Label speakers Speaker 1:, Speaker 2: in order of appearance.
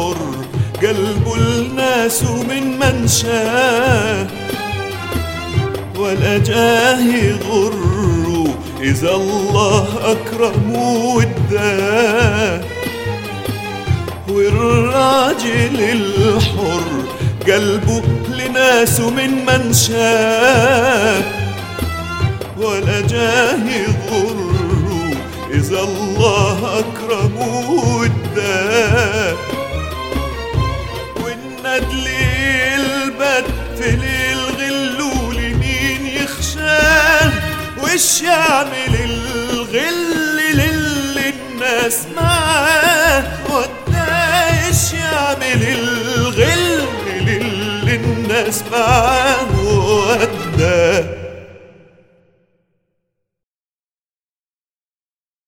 Speaker 1: الحر قلبه الناس من منشاه ولا جاه يغره إذا الله أكرم واداه والراجل الحر قلبه لناس من منشاه ولا جاه يغره إذا الله أكرم واداه والندل يلبد في الغل ولمين يخشاه وش يعمل الغل للي الناس معاه وداش يعمل الغل للي الناس معاه وداش